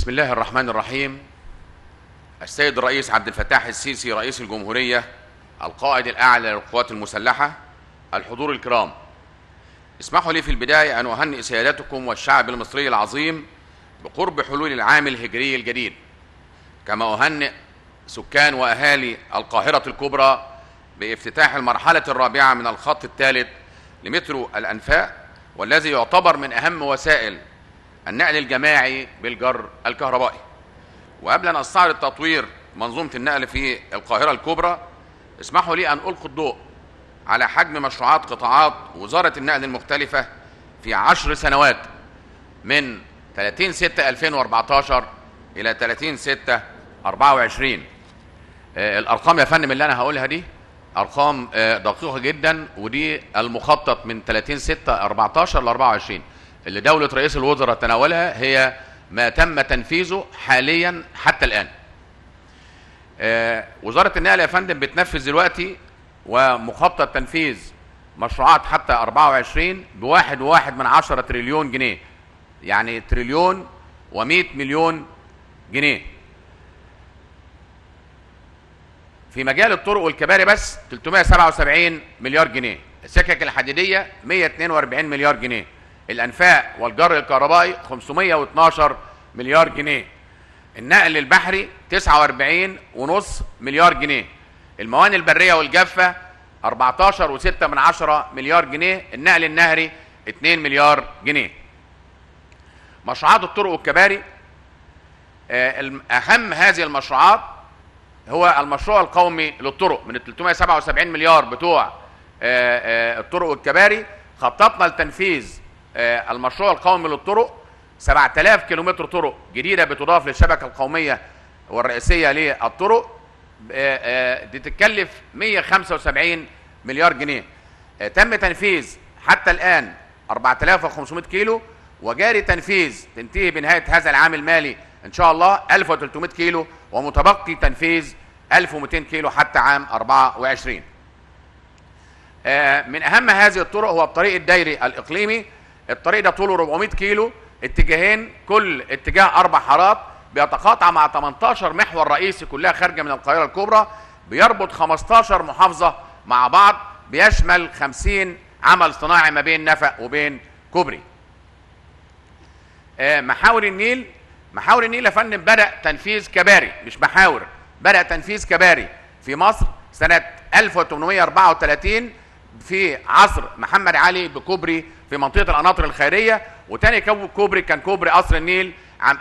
بسم الله الرحمن الرحيم السيد الرئيس عبد الفتاح السيسي رئيس الجمهورية القائد الأعلى للقوات المسلحة الحضور الكرام اسمحوا لي في البداية أن أهنئ سيادتكم والشعب المصري العظيم بقرب حلول العام الهجري الجديد كما أهنئ سكان وأهالي القاهرة الكبرى بافتتاح المرحلة الرابعة من الخط الثالث لمترو الأنفاق والذي يعتبر من أهم وسائل النقل الجماعي بالجر الكهربائي وقبل أن أستعرض تطوير منظومة النقل في القاهرة الكبرى اسمحوا لي أن ألقي الضوء على حجم مشروعات قطاعات وزارة النقل المختلفة في عشر سنوات من 30 6 2014 إلى 30 6 24 آه، الأرقام يا فندم اللي أنا هقولها دي أرقام آه، دقيقة جدا ودي المخطط من 30 6 14 ل 24 اللي دولة رئيس الوزراء تناولها هي ما تم تنفيذه حاليا حتى الآن آه، وزارة النقل يا فندم بتنفذ دلوقتي ومخطط تنفيذ مشروعات حتى 24 بواحد وواحد من عشرة تريليون جنيه يعني تريليون ومئة مليون جنيه في مجال الطرق والكباري بس 377 مليار جنيه السكك الحديدية 142 مليار جنيه الأنفاق والجر الكهربائي 512 مليار جنيه النقل البحري 49 ونص مليار جنيه الموانئ البرية والجافة 14 وستة من عشرة مليار جنيه النقل النهري 2 مليار جنيه مشروعات الطرق والكباري آه، الم- أهم هذه المشروعات هو المشروع القومي للطرق من ال 377 مليار بتوع آه، آه، الطرق والكباري خططنا لتنفيذ آه، المشروع القومي للطرق 7000 كيلومتر طرق جديده بتضاف للشبكه القوميه والرئيسيه للطرق آه، آه، دي تتكلف 175 مليار جنيه آه، تم تنفيذ حتى الان 4500 كيلو وجاري تنفيذ تنتهي بنهايه هذا العام المالي ان شاء الله 1300 كيلو ومتبقي تنفيذ 1200 كيلو حتى عام 24 آه، من اهم هذه الطرق هو الطريق الدايري الاقليمي الطريق ده طوله 400 كيلو اتجاهين كل اتجاه اربع حارات بيتقاطع مع 18 محور رئيسي كلها خارجه من القاهره الكبرى بيربط 15 محافظه مع بعض بيشمل 50 عمل صناعي ما بين نفق وبين كوبري آه، محاور النيل محاور النيل يا فندم بدا تنفيذ كباري مش محاور بدا تنفيذ كباري في مصر سنه 1834 في عصر محمد علي بكوبري في منطقه القناطر الخيريه وتاني كو- كوبري كان كوبري قصر النيل عام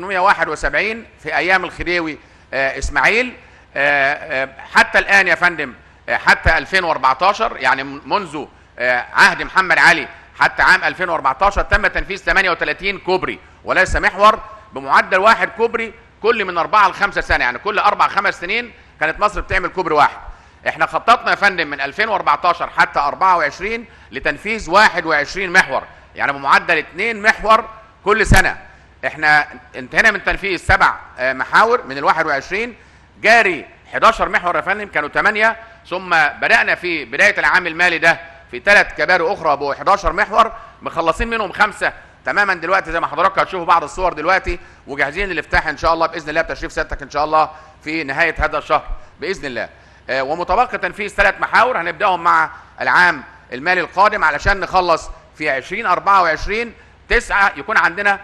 1871 في ايام الخديوي آه، اسماعيل آه، آه، حتى الان يا فندم آه، حتى 2014 يعني من- منذ آه، عهد محمد علي حتى عام 2014 تم تنفيذ 38 كوبري وليس محور بمعدل واحد كوبري كل من أربعة لخمسة سنة يعني كل أربع خمس سنين كانت مصر بتعمل كوبري واحد احنا خططنا يا فندم من 2014 حتى 24 لتنفيذ 21 محور يعني بمعدل 2 محور كل سنة احنا انتهينا من تنفيذ سبع آه، محاور من ال 21 جاري 11 محور يا فندم كانوا 8 ثم بدأنا في بداية العام المالي ده في ثلاث كباري أخرى ب 11 محور مخلصين منهم خمسة تماما دلوقتي زي ما حضراتكم هتشوفوا بعض الصور دلوقتي وجاهزين للافتتاح ان شاء الله باذن الله بتشريف سيادتك ان شاء الله في نهايه هذا الشهر باذن الله آه، ومتبقي تنفيذ ثلاث محاور هنبداهم مع العام المالي القادم علشان نخلص في 2024 تسعة يكون عندنا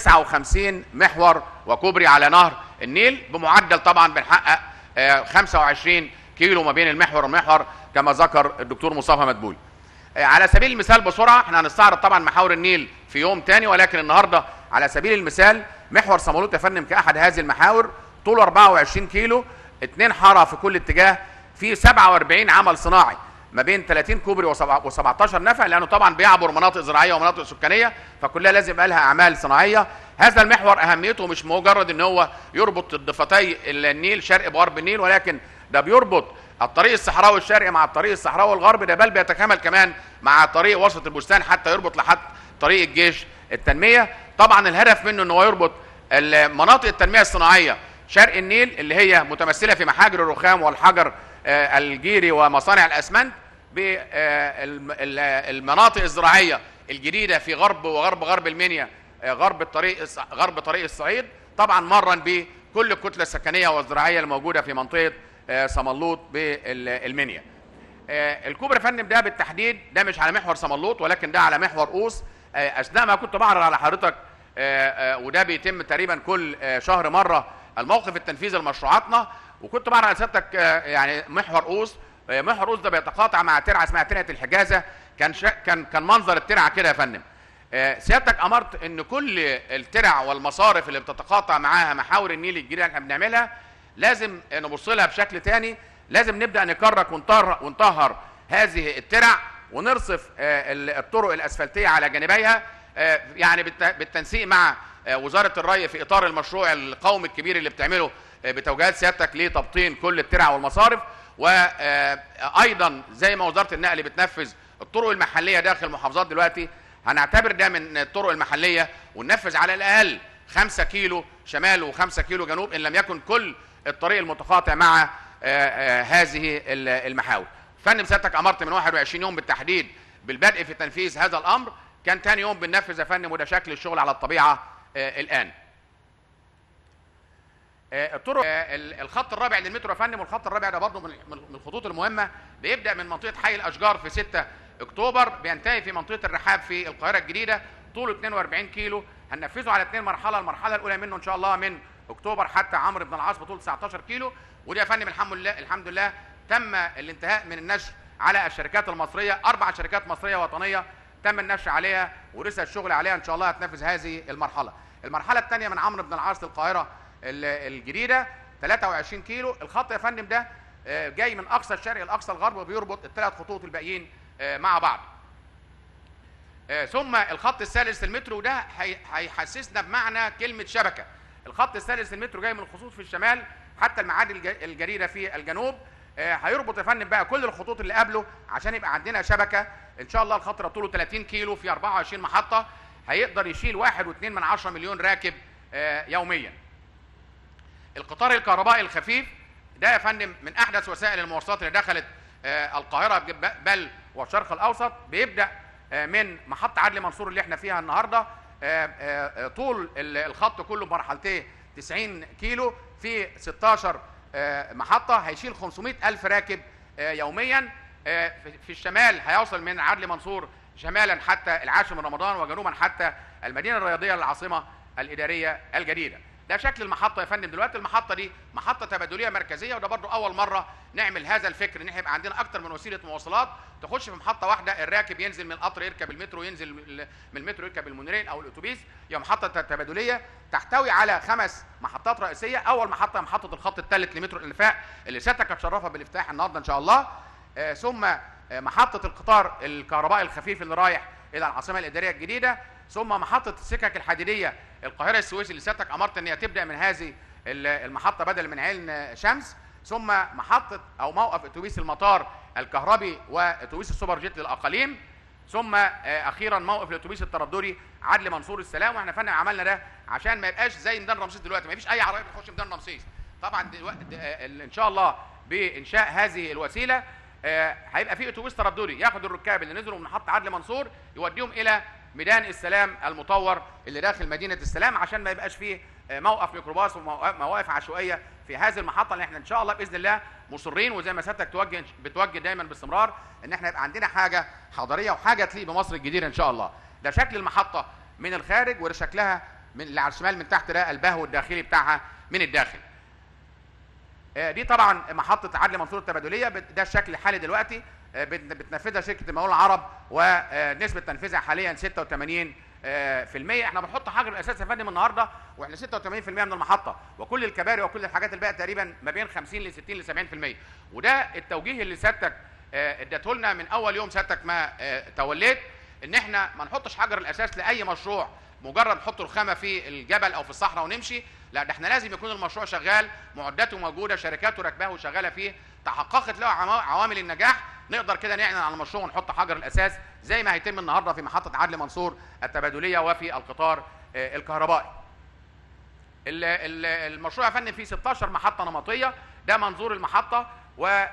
59 محور وكوبري على نهر النيل بمعدل طبعا بنحقق آه، 25 كيلو ما بين المحور والمحور كما ذكر الدكتور مصطفى مدبول آه، على سبيل المثال بسرعه احنا هنستعرض طبعا محاور النيل في يوم تاني ولكن النهارده على سبيل المثال محور صمالوت يا فندم كاحد هذه المحاور طوله 24 كيلو اثنين حاره في كل اتجاه في 47 عمل صناعي ما بين 30 كوبري و17 نفق لانه طبعا بيعبر مناطق زراعيه ومناطق سكانيه فكلها لازم يبقى لها اعمال صناعيه هذا المحور اهميته مش مجرد ان هو يربط ضفتي النيل شرق بغرب النيل ولكن ده بيربط الطريق الصحراوي الشرقي مع الطريق الصحراوي الغربي ده بل بيتكامل كمان مع طريق وسط البستان حتى يربط لحد طريق الجيش التنميه طبعا الهدف منه ان هو يربط مناطق التنميه الصناعيه شرق النيل اللي هي متمثله في محاجر الرخام والحجر آه، الجيري ومصانع الاسمنت بالمناطق الزراعيه الجديده في غرب وغرب غرب المنيا آه، غرب الطريق الص- غرب طريق الصعيد طبعا مرا بكل الكتله السكنيه والزراعيه الموجوده في منطقه آه، صملوط بالمنيا آه، الكوبري يا فندم ده بالتحديد ده مش على محور صملوط ولكن ده على محور قوس آه، اثناء ما كنت بعرض على حضرتك آه، آه، وده بيتم تقريبا كل آه، شهر مره الموقف التنفيذي لمشروعاتنا وكنت بعرض على سيادتك آه، يعني محور قوس آه، محور قوس ده بيتقاطع مع ترعه اسمها ترعه الحجازه كان شا كان كان منظر الترعه كده يا فندم آه، سيادتك امرت ان كل الترع والمصارف اللي بتتقاطع معاها محاور النيل الجديده اللي احنا بنعملها لازم نبص لها بشكل تاني لازم نبدا نكرك ونطهر ونطهر هذه الترع ونرصف آه، ال- الطرق الاسفلتيه على جانبيها آه، يعني بالت- بالتنسيق مع آه، وزاره الري في اطار المشروع القومي الكبير اللي بتعمله آه، بتوجيهات سيادتك لتبطين كل الترع والمصارف وايضا زي ما وزاره النقل بتنفذ الطرق المحليه داخل المحافظات دلوقتي هنعتبر ده من الطرق المحليه وننفذ على الاقل 5 كيلو شمال و5 كيلو جنوب ان لم يكن كل الطريق المتقاطع مع آه، آه، هذه ال- المحاور. فندم سيادتك امرت من 21 يوم بالتحديد بالبدء في تنفيذ هذا الامر كان تاني يوم بننفذ يا فندم وده شكل الشغل على الطبيعه آه، الان. آه، الطرق آه، ال- الخط الرابع للمترو يا فندم والخط الرابع ده برضه من من من الخطوط المهمه بيبدا من منطقه حي الاشجار في 6 اكتوبر بينتهي في منطقه الرحاب في القاهره الجديده طوله 42 كيلو هننفذه على اثنين مرحله المرحله الاولى منه ان شاء الله من اكتوبر حتى عمرو بن العاص بطول 19 كيلو ودي يا فندم الحمد لله الحمد لله تم الانتهاء من النشر على الشركات المصريه اربع شركات مصريه وطنيه تم النشر عليها ولسه الشغل عليها ان شاء الله هتنفذ هذه المرحله المرحله الثانيه من عمرو بن العاص للقاهره ال- الجديده 23 كيلو الخط يا فندم ده آه، جاي من اقصى الشرق لاقصى الغرب وبيربط الثلاث خطوط الباقيين آه، مع بعض آه، ثم الخط الثالث المترو ده هي- هيحسسنا بمعنى كلمه شبكه الخط الثالث المترو جاي من الخطوط في الشمال حتى المعادي الج- الجديده في الجنوب آه، هيربط يا فندم بقى كل الخطوط اللي قبله عشان يبقى عندنا شبكه ان شاء الله الخط ده طوله 30 كيلو في 24 محطه هيقدر يشيل 1.2 من 10 مليون راكب آه، يوميا القطار الكهربائي الخفيف ده يا فندم من احدث وسائل المواصلات اللي دخلت آه، القاهره بج- بل والشرق الاوسط بيبدا آه، من محطه عدلي منصور اللي احنا فيها النهارده آه، آه، آه، طول ال- الخط كله بمرحلتين 90 كيلو في 16 آه، محطه هيشيل 500 الف راكب آه، يوميا آه، في- في الشمال هيوصل من عدلي منصور شمالا حتى العاشر من رمضان وجنوبا حتى المدينه الرياضيه للعاصمه الاداريه الجديده ده شكل المحطه يا فندم دلوقتي المحطه دي محطه تبادليه مركزيه وده برضو اول مره نعمل هذا الفكر ان احنا يبقى عندنا اكتر من وسيله مواصلات تخش في محطه واحده الراكب ينزل من القطر يركب المترو ينزل من المترو يركب المونوريل او الاتوبيس هي محطه تبادليه تحتوي على خمس محطات رئيسيه اول محطه محطه الخط الثالث لمترو الانفاق اللي سيادتك هتشرفها بالافتتاح النهارده ان شاء الله آه، ثم آه، محطه القطار الكهربائي الخفيف اللي رايح الى العاصمه الاداريه الجديده ثم محطه السكك الحديديه القاهره السويس اللي سيادتك امرت ان هي تبدا من هذه ال- المحطه بدل من عين شمس ثم محطه او موقف اتوبيس المطار الكهربي واتوبيس السوبر جيت للاقاليم ثم آه، اخيرا موقف الاتوبيس الترددي عدلي منصور السلام واحنا فعلا عملنا ده عشان ما يبقاش زي ميدان رمسيس دلوقتي ما فيش اي عربيه بتخش ميدان رمسيس طبعا دلوقتي آه، ال- ان شاء الله بانشاء هذه الوسيله آه، هيبقى في اتوبيس ترددي ياخد الركاب اللي نزلوا من محطه عدلي منصور يوديهم الى ميدان السلام المطور اللي داخل مدينه السلام عشان ما يبقاش فيه آه، موقف ميكروباص ومواقف عشوائيه في هذه المحطه اللي احنا ان شاء الله باذن الله مصرين وزي ما سيادتك توجه بتوجه دايما باستمرار ان احنا يبقى عندنا حاجه حضاريه وحاجه تليق بمصر الجديده ان شاء الله ده شكل المحطه من الخارج وده شكلها من اللي على الشمال من تحت ده البهو الداخلي بتاعها من الداخل آه، دي طبعا محطه عدلي منصور التبادليه بت- ده الشكل الحالي دلوقتي آه، بت- بتنفذها شركه المقاول العرب ونسبه تنفيذها حاليا 86 آه، في المية احنا بنحط حجر الاساس يا فندم النهارده واحنا 86% من المحطه وكل الكباري وكل الحاجات الباقيه تقريبا ما بين 50 ل 60 ل 70% وده التوجيه اللي سيادتك آه، اديته لنا من اول يوم سيادتك ما آه، توليت ان احنا ما نحطش حجر الاساس لاي مشروع مجرد نحط الخامه في الجبل او في الصحراء ونمشي لا ده احنا لازم يكون المشروع شغال معداته موجوده شركاته راكباه وشغاله فيه تحققت له عوا- عوامل النجاح نقدر كده نعلن عن المشروع ونحط حجر الاساس زي ما هيتم النهارده في محطه عدلي منصور التبادليه وفي القطار آه، الكهربائي ال- ال- المشروع يا فندم فيه 16 محطه نمطيه ده منظور المحطه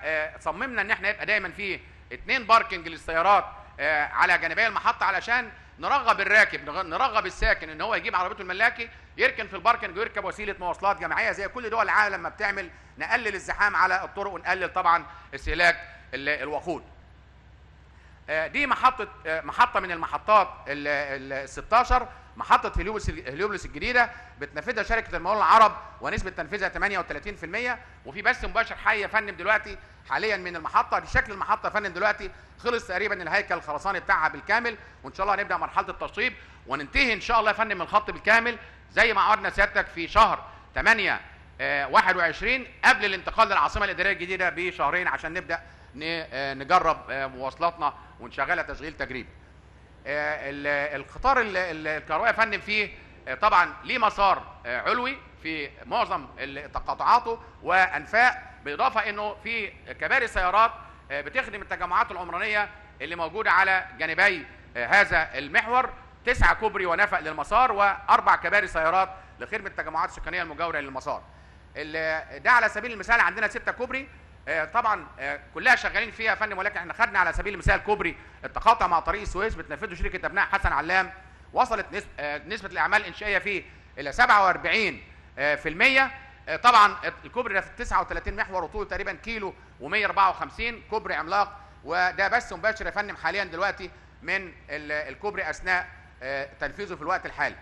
وصممنا ان احنا يبقى دايما فيه اثنين باركنج للسيارات آه، على جانبي المحطه علشان نرغب الراكب نغ- نرغب الساكن ان هو يجيب عربيته الملاكي يركن في الباركنج ويركب وسيله مواصلات جماعيه زي كل دول العالم ما بتعمل نقلل الزحام على الطرق ونقلل طبعا استهلاك ال- الوقود آه، دي محطة آه، محطة من المحطات ال ال 16 محطة هليوبلس هليوبلس الجديدة بتنفذها شركة المقاولون العرب ونسبة تنفيذها 38% وفي بث مباشر حي يا فندم دلوقتي حاليا من المحطة دي شكل المحطة يا فندم دلوقتي خلص تقريبا الهيكل الخرساني بتاعها بالكامل وان شاء الله هنبدأ مرحلة التشطيب وننتهي ان شاء الله يا فندم من الخط بالكامل زي ما عودنا سيادتك في شهر 8 آه، 21 قبل الانتقال للعاصمة الإدارية الجديدة بشهرين عشان نبدأ ن- آه، نجرب آه، مواصلاتنا ونشغلها تشغيل تجريبي آه، ال- القطار ال- ال- الكهربائي يا فندم فيه آه، طبعا ليه مسار آه، علوي في معظم ال- تقاطعاته وانفاق بالاضافه انه في كباري سيارات آه، بتخدم التجمعات العمرانيه اللي موجوده على جانبي آه، هذا المحور تسعة كوبري ونفق للمسار واربع كباري سيارات لخدمه التجمعات السكانيه المجاوره للمسار ال- ده على سبيل المثال عندنا ستة كوبري آه، طبعا آه، كلها شغالين فيها يا فندم ولكن احنا خدنا على سبيل المثال كوبري التقاطع مع طريق السويس بتنفذه شركه ابناء حسن علام وصلت نسب آه، نسبه الاعمال الانشائيه فيه الى 47 آه، في المية آه، طبعا الكوبري ده في 39 محور وطوله تقريبا كيلو و154 كوبري عملاق وده بث مباشر يا فندم حاليا دلوقتي من ال- الكوبري اثناء آه، تنفيذه في الوقت الحالي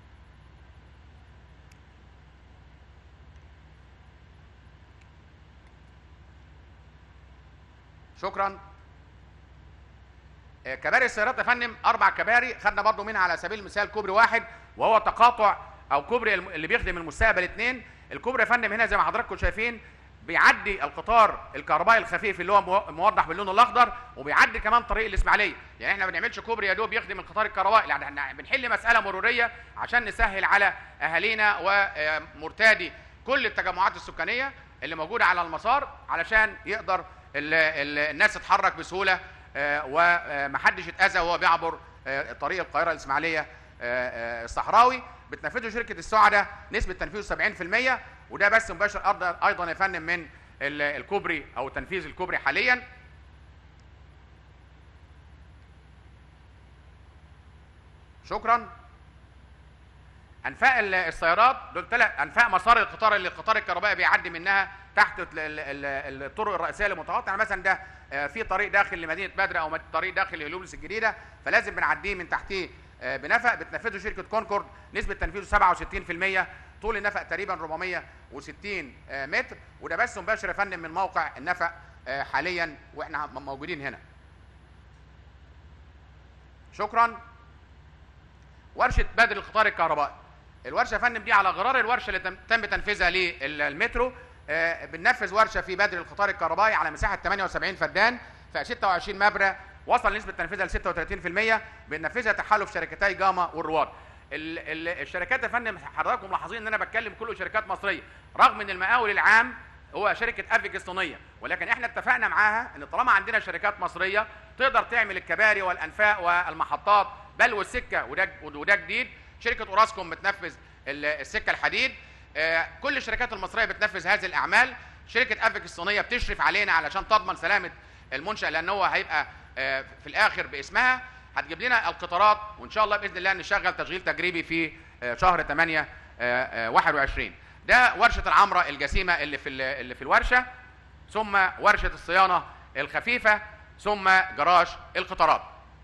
شكرا آه، كباري السيارات يا فندم اربع كباري خدنا برضو منها على سبيل المثال كوبري واحد وهو تقاطع او كوبري الم- اللي بيخدم المستقبل اثنين الكوبري يا فندم هنا زي ما حضراتكم شايفين بيعدي القطار الكهربائي الخفيف اللي هو مو- موضح باللون الاخضر وبيعدي كمان طريق الاسماعيليه يعني احنا ما بنعملش كوبري يا دوب يخدم القطار الكهربائي يعني احنا بنحل مساله مروريه عشان نسهل على اهالينا ومرتادي كل التجمعات السكانيه اللي موجوده على المسار علشان يقدر ال ال الناس تتحرك بسهوله آه، ومحدش يتاذى وهو بيعبر آه، طريق القاهره الاسماعيليه آه، آه، الصحراوي بتنفذه شركه السعدة نسبه تنفيذه 70% وده بس مباشر أيضا- ايضا يا فندم من ال- الكوبري او تنفيذ الكوبري حاليا شكرا انفاق ال- السيارات دول ثلاث انفاق مسار القطار اللي القطار الكهربائي بيعدي منها تحت ال- ال- ال- الطرق الرئيسيه المتقاطعه يعني مثلا ده آه، في طريق داخل لمدينه بدر او مد- طريق داخل لهليوبلس الجديده فلازم بنعديه من تحتيه آه، بنفق بتنفذه شركه كونكورد نسبه تنفيذه 67% طول النفق تقريبا 460 آه، متر وده بس مباشر يا فندم من موقع النفق آه، حاليا واحنا م- موجودين هنا شكرا ورشه بدر القطار الكهربائي الورشه يا فندم دي على غرار الورشه اللي تم- تم تنفيذها للمترو آه، بننفذ ورشه في بدر القطار الكهربائي على مساحه 78 فدان في 26 مبنى وصل نسبه تنفيذها ل 36% بننفذها تحالف شركتي جاما والرواد ال- ال- الشركات يا فندم حضراتكم ملاحظين ان انا بتكلم كله شركات مصريه رغم ان المقاول العام هو شركه افيك الصينيه ولكن احنا اتفقنا معاها ان طالما عندنا شركات مصريه تقدر تعمل الكباري والانفاق والمحطات بل والسكه وده وده جديد شركه اوراسكوم بتنفذ ال- السكه الحديد آه، كل الشركات المصريه بتنفذ هذه الاعمال شركه افيك الصينيه بتشرف علينا علشان تضمن سلامه المنشا لان هو هيبقى آه، في الاخر باسمها هتجيب لنا القطارات وان شاء الله باذن الله نشغل تشغيل تجريبي في آه، شهر 8 آه، آه، 21 ده ورشه العمره الجسيمه اللي في ال- اللي في الورشه ثم ورشه الصيانه الخفيفه ثم جراج القطارات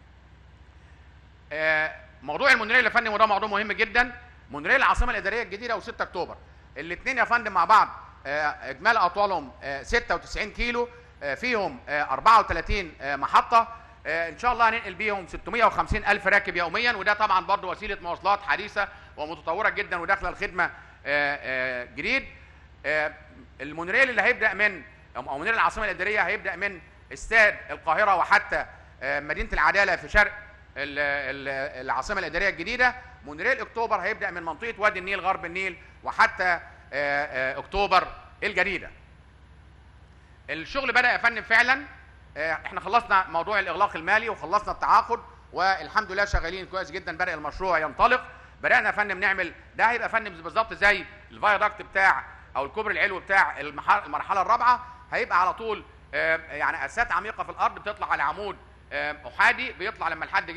آه، موضوع المونوريل يا فندم وده موضوع مهم جدا مونوريل العاصمه الاداريه الجديده و6 اكتوبر الاثنين يا فندم مع بعض آه، اجمالي اطوالهم آه، 96 كيلو آه، فيهم آه، 34 آه، محطه آه، ان شاء الله هننقل بيهم 650 الف راكب يوميا وده طبعا برضو وسيله مواصلات حديثه ومتطوره جدا وداخله الخدمه آه، آه، جديد آه، المونوريل اللي هيبدا من او مونوريل العاصمه الاداريه هيبدا من استاد القاهره وحتى آه، مدينه العداله في شرق ال- ال- العاصمه الاداريه الجديده مونوريل اكتوبر هيبدا من منطقه وادي النيل غرب النيل وحتى آه، آه، اكتوبر الجديده الشغل بدا يا فندم فعلا آه، احنا خلصنا موضوع الاغلاق المالي وخلصنا التعاقد والحمد لله شغالين كويس جدا بدا المشروع ينطلق بدانا يا فندم نعمل ده هيبقى يا فندم بالظبط زي الفيادكت بتاع او الكوبري العلوي بتاع المح- المرحله الرابعه هيبقى على طول آه، يعني اسات عميقه في الارض بتطلع على عمود آه، احادي بيطلع لما لحد جسم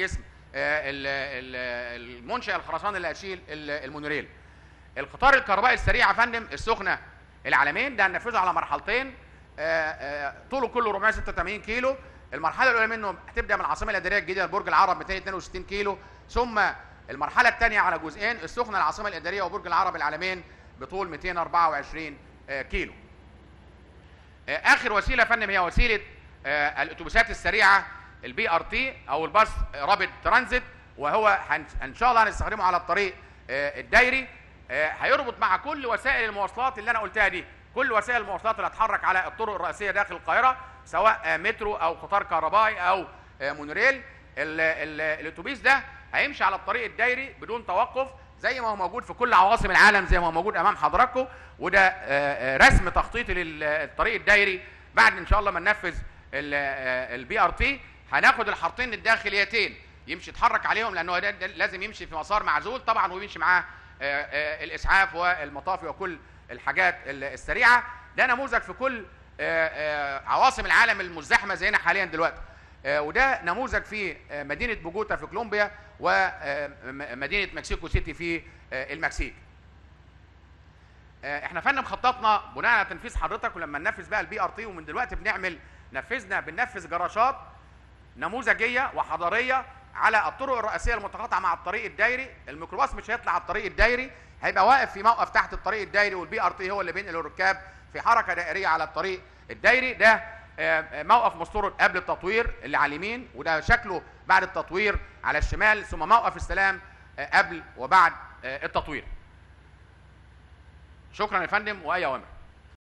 آه، ال- ال- المنشأ الخرساني اللي هيشيل ال- المونوريل القطار الكهربائي السريع يا فندم السخنه العالمين ده هننفذه على مرحلتين آه، آه، طوله كله 486 كيلو المرحله الاولى منه هتبدا من العاصمه الاداريه الجديده لبرج العرب 262 كيلو ثم المرحله الثانيه على جزئين السخنه العاصمه الاداريه وبرج العرب العالمين بطول 224 آه، كيلو آه، اخر وسيله يا فندم هي وسيله آه، الاتوبيسات السريعه البي ار تي او الباص رابط ترانزيت وهو هن- ان شاء الله هنستخدمه على الطريق آه، الدايري آه، هيربط مع كل وسائل المواصلات اللي انا قلتها دي كل وسائل المواصلات اللي هتحرك على الطرق الرئيسيه داخل القاهره سواء آه، مترو او قطار كهربائي او آه، مونوريل ال- ال- الاتوبيس ده هيمشي على الطريق الدايري بدون توقف زي ما هو موجود في كل عواصم العالم زي ما هو موجود امام حضراتكم وده آه، آه، رسم تخطيطي للطريق الدايري بعد ان شاء الله ما ننفذ البي ار تي هناخد الحارتين الداخليتين يمشي يتحرك عليهم لانه ده ده لازم يمشي في مسار معزول طبعا ويمشي معاه آه، آه، الاسعاف والمطافي وكل الحاجات ال- السريعه ده نموذج في كل آه، آه، عواصم العالم المزدحمه زينا حاليا دلوقتي آه، وده نموذج في آه، مدينه بوجوتا في كولومبيا ومدينه مكسيكو سيتي في آه، المكسيك آه، احنا فندم خططنا بناء على تنفيذ حضرتك ولما ننفذ بقى البي ار تي ومن دلوقتي بنعمل نفذنا بننفذ جراشات نموذجيه وحضاريه على الطرق الرئيسيه المتقاطعه مع الطريق الدايري الميكروباص مش هيطلع على الطريق الدايري هيبقى واقف في موقف تحت الطريق الدايري والبي ار تي هو اللي بينقل الركاب في حركه دائريه على الطريق الدايري ده آه، آه، موقف مستورد قبل التطوير اللي على اليمين وده شكله بعد التطوير على الشمال ثم موقف السلام آه، قبل وبعد آه، التطوير شكرا يا فندم واي اوامر